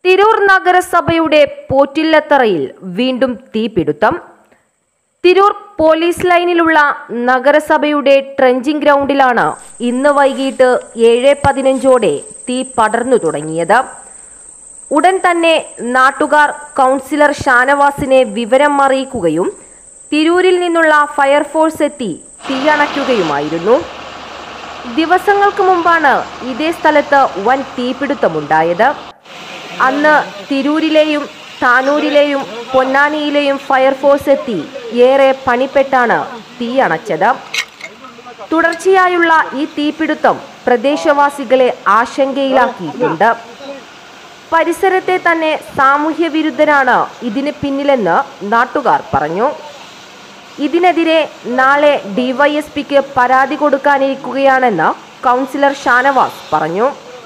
തിരൂർ നഗരസഭയുടെ പോറ്റില്ലത്തറയിൽ വീണ്ടും തീപിടുത്തം തിരൂർ പോലീസ് ലൈനിലുള്ള നഗരസഭയുടെ ട്രെഞ്ചിങ് ഗ്രൗണ്ടിലാണ് ഇന്ന് വൈകിട്ട് ഏഴ് പതിനഞ്ചോടെ തീ പടർന്നു തുടങ്ങിയത് ഉടൻ തന്നെ നാട്ടുകാർ കൗൺസിലർ ഷാനവാസിനെ വിവരം അറിയിക്കുകയും തിരൂരിൽ നിന്നുള്ള ഫയർഫോഴ്സ് എത്തി തീയണയ്ക്കുകയുമായിരുന്നു ദിവസങ്ങൾക്ക് മുമ്പാണ് ഇതേ സ്ഥലത്ത് വൻ തീപിടുത്തമുണ്ടായത് അന്ന് തിരൂരിലെയും താനൂരിലെയും പൊന്നാനിയിലെയും ഫയർഫോഴ്സ് എത്തി ഏറെ പണിപ്പെട്ടാണ് തീയണച്ചത് തുടർച്ചയായുള്ള ഈ തീപിടുത്തം പ്രദേശവാസികളെ ആശങ്കയിലാക്കിയിട്ടുണ്ട് പരിസരത്തെ തന്നെ സാമൂഹ്യ വിരുദ്ധരാണ് ഇതിന് പിന്നിലെന്ന് നാട്ടുകാർ പറഞ്ഞു ഇതിനെതിരെ നാളെ ഡിവൈഎസ്പിക്ക് പരാതി കൊടുക്കാനിരിക്കുകയാണെന്ന് കൗൺസിലർ ഷാനവാസ് പറഞ്ഞു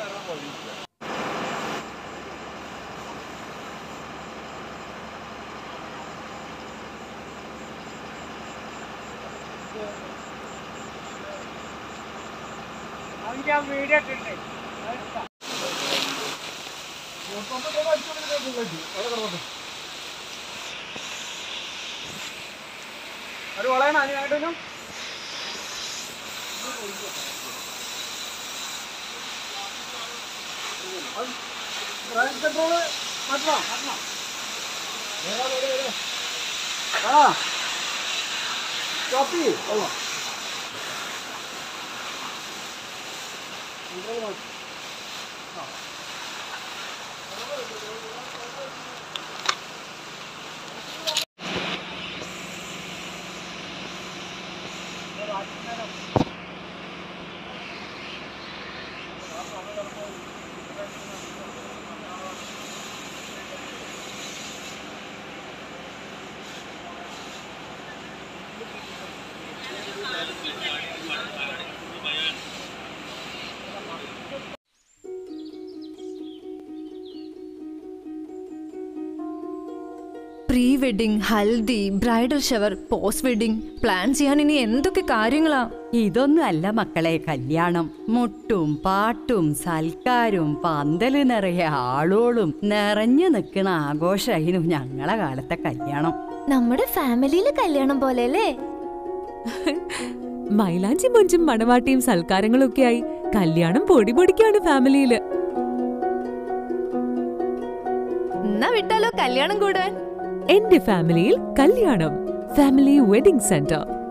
ഒരു വളയണ അതിനായിട്ടും പെട്രോള് മാറ്റണോ ആ സ്റ്റോപ്പ് ചെയ്യ് കൊള്ളാം pre wedding haldi bridal shower post wedding plan ചെയ്യാൻ ഇനി എന്തൊക്കെ കാര്യങ്ങളാ ഇതൊന്നും അല്ല മക്കളെ കല്യാണം മുട്ടും പാട്ടും സൽക്കാരും പന്തല് നിറയെ ആളോളും നിറഞ്ഞു നിൽക്കുന്ന ആഘോഷമായിരുന്നു ഞങ്ങളെ കാലത്തെ കല്യാണം നമ്മുടെ ഫാമിലിയിലെ കല്യാണം പോലെ അല്ലേ മൈലാഞ്ചി മൊഞ്ചും മണവാട്ടിയും സൽക്കാരങ്ങളും ഒക്കെയായി കല്യാണം പൊടി പൊടിക്കാണ് ഫാമിലിയില് എന്നാ വിട്ടാലോ കല്യാണം കൂടാൻ എന്റെ ഫാമിലിയിൽ കല്യാണം ഫാമിലി വെഡിംഗ് സെന്റർ